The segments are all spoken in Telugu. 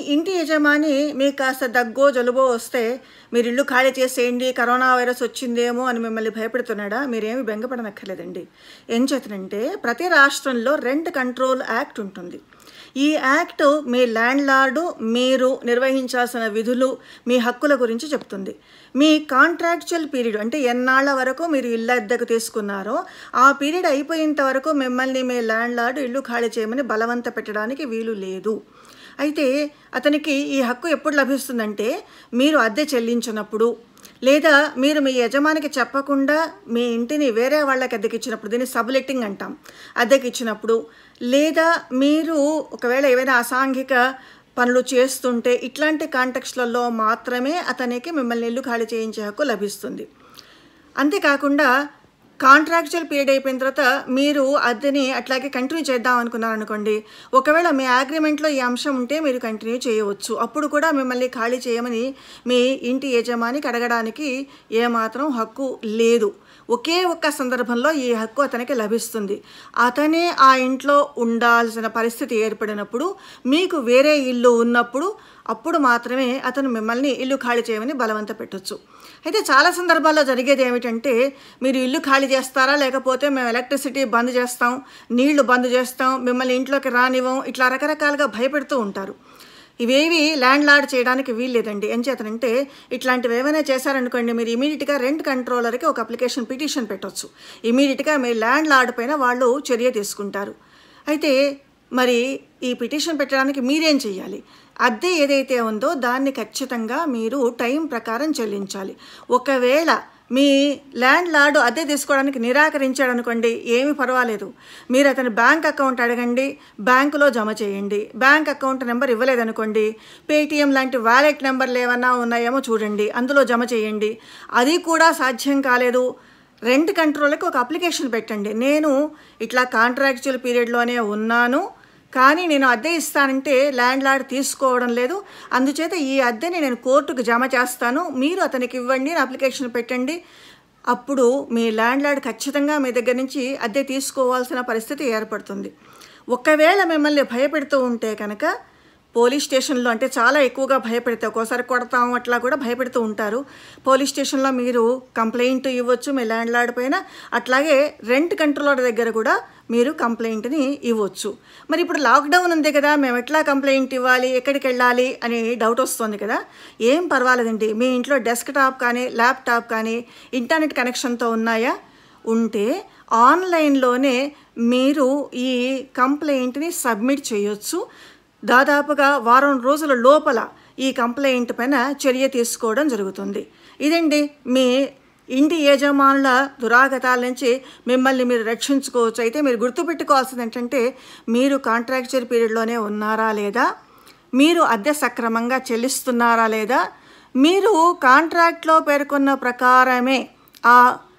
ఇంటి యజమాని మీకు కాస్త దగ్గో జలుబో వస్తే మీరు ఇల్లు ఖాళీ చేసేయండి కరోనా వైరస్ వచ్చిందేమో అని మిమ్మల్ని భయపెడుతున్నాడా మీరేమి బెంగపడనక్కర్లేదండి ఏం చేతనంటే ప్రతి రాష్ట్రంలో రెంట్ కంట్రోల్ యాక్ట్ ఉంటుంది ఈ యాక్ట్ మీ ల్యాండ్ లార్డు మీరు నిర్వహించాల్సిన విధులు మీ హక్కుల గురించి చెప్తుంది మీ కాంట్రాక్చువల్ పీరియడ్ అంటే ఎన్నాళ్ళ వరకు మీరు ఇల్లు అద్దెకు తీసుకున్నారో ఆ పీరియడ్ అయిపోయేంత వరకు మిమ్మల్ని మీ ల్యాండ్ లార్డు ఇల్లు ఖాళీ చేయమని బలవంత పెట్టడానికి వీలు లేదు అయితే అతనికి ఈ హక్కు ఎప్పుడు లభిస్తుందంటే మీరు అద్దె చెల్లించినప్పుడు లేదా మీరు మీ యజమానికి చెప్పకుండా మీ ఇంటిని వేరే వాళ్ళకి అద్దెకిచ్చినప్పుడు దీన్ని సబ్లెట్టింగ్ అంటాం అద్దెకిచ్చినప్పుడు లేదా మీరు ఒకవేళ ఏవైనా అసాంఘిక పనులు చేస్తుంటే ఇట్లాంటి కాంటెక్స్లలో మాత్రమే అతనికి మిమ్మల్ని ఇల్లు ఖాళీ చేయించే హక్కు లభిస్తుంది అంతేకాకుండా కాంట్రాక్చువల్ పీరియడ్ అయిపోయిన తర్వాత మీరు అద్దెని అట్లాగే కంటిన్యూ చేద్దాం అనుకున్నారు అనుకోండి ఒకవేళ మీ అగ్రిమెంట్లో ఈ అంశం ఉంటే మీరు కంటిన్యూ చేయవచ్చు అప్పుడు కూడా మిమ్మల్ని ఖాళీ చేయమని మీ ఇంటి యజమానికి అడగడానికి ఏమాత్రం హక్కు లేదు ఒకే ఒక్క సందర్భంలో ఈ హక్కు అతనికి లభిస్తుంది అతనే ఆ ఇంట్లో ఉండాల్సిన పరిస్థితి ఏర్పడినప్పుడు మీకు వేరే ఇల్లు ఉన్నప్పుడు అప్పుడు మాత్రమే అతను మిమ్మల్ని ఇల్లు ఖాళీ చేయమని బలవంత పెట్టొచ్చు అయితే చాలా సందర్భాల్లో జరిగేది ఏమిటంటే మీరు ఇల్లు ఖాళీ చేస్తారా లేకపోతే మేము ఎలక్ట్రిసిటీ బంద్ చేస్తాం నీళ్లు బంద్ చేస్తాం మిమ్మల్ని ఇంట్లోకి రానివ్వం ఇట్లా రకరకాలుగా భయపెడుతూ ఉంటారు ఇవేవి ల్యాండ్ లార్డ్ చేయడానికి వీల్లేదండి ఏం చేతనంటే ఇట్లాంటివి ఏమైనా చేశారనుకోండి మీరు ఇమీడియట్గా రెంట్ కంట్రోలర్కి ఒక అప్లికేషన్ పిటిషన్ పెట్టొచ్చు ఇమీడియట్గా మీ ల్యాండ్ లార్డ్ పైన వాళ్ళు చర్య తీసుకుంటారు అయితే మరి ఈ పిటిషన్ పెట్టడానికి మీరేం చేయాలి అద్దె ఏదైతే ఉందో దాన్ని ఖచ్చితంగా మీరు టైం ప్రకారం చెల్లించాలి ఒకవేళ మీ ల్యాండ్ లార్డ్ అద్దె తీసుకోవడానికి నిరాకరించాడు అనుకోండి ఏమీ పర్వాలేదు మీరు అతని బ్యాంక్ అకౌంట్ అడగండి బ్యాంకులో జమ చేయండి బ్యాంక్ అకౌంట్ నెంబర్ ఇవ్వలేదనుకోండి పేటిఎం లాంటి వ్యాలెట్ నెంబర్లు ఏమన్నా ఉన్నాయేమో చూడండి అందులో జమ చేయండి అది కూడా సాధ్యం కాలేదు రెంట్ కంట్రోల్కి ఒక అప్లికేషన్ పెట్టండి నేను ఇట్లా కాంట్రాక్చువల్ పీరియడ్లోనే ఉన్నాను కానీ నేను అద్దె ఇస్తానంటే ల్యాండ్ లార్డ్ తీసుకోవడం లేదు అందుచేత ఈ అద్దెని నేను కోర్టుకు జమ చేస్తాను మీరు అతనికి ఇవ్వండి అని అప్లికేషన్ పెట్టండి అప్పుడు మీ ల్యాండ్ లార్డ్ ఖచ్చితంగా మీ దగ్గర నుంచి అద్దె తీసుకోవాల్సిన పరిస్థితి ఏర్పడుతుంది ఒకవేళ మిమ్మల్ని భయపెడుతూ ఉంటే కనుక పోలీస్ స్టేషన్లో అంటే చాలా ఎక్కువగా భయపెడితే ఒక్కోసారి కొడతాం అట్లా కూడా భయపెడుతూ ఉంటారు పోలీస్ స్టేషన్లో మీరు కంప్లైంట్ ఇవ్వచ్చు మీ ల్యాండ్ లార్డ్ పైన అట్లాగే రెంట్ కంట్రోలర్ దగ్గర కూడా మీరు కంప్లైంట్ని ఇవ్వచ్చు మరి ఇప్పుడు లాక్డౌన్ ఉంది కదా మేము ఎట్లా కంప్లైంట్ ఇవ్వాలి ఎక్కడికి వెళ్ళాలి అని డౌట్ వస్తుంది కదా ఏం పర్వాలేదండి మీ ఇంట్లో డెస్క్ టాప్ కానీ ల్యాప్టాప్ కానీ ఇంటర్నెట్ కనెక్షన్తో ఉన్నాయా ఉంటే ఆన్లైన్లోనే మీరు ఈ కంప్లైంట్ని సబ్మిట్ చేయొచ్చు దాదాపుగా వారం రోజుల లోపల ఈ కంప్లైంట్ పైన చర్య తీసుకోవడం జరుగుతుంది ఇదండి మీ ఇంటి యజమానుల దురాగతాల నుంచి మిమ్మల్ని మీరు రక్షించుకోవచ్చు అయితే మీరు గుర్తుపెట్టుకోవాల్సింది ఏంటంటే మీరు కాంట్రాక్చువల్ పీరియడ్లోనే ఉన్నారా లేదా మీరు అద్దె సక్రమంగా చెల్లిస్తున్నారా లేదా మీరు కాంట్రాక్ట్లో పేర్కొన్న ప్రకారమే ఆ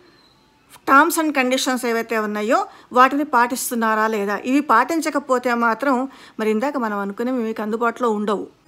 టర్మ్స్ అండ్ కండిషన్స్ ఏవైతే ఉన్నాయో వాటిని పాటిస్తున్నారా లేదా ఇవి పాటించకపోతే మాత్రం మరి ఇందాక మనం అనుకునేవి మీకు అందుబాటులో ఉండవు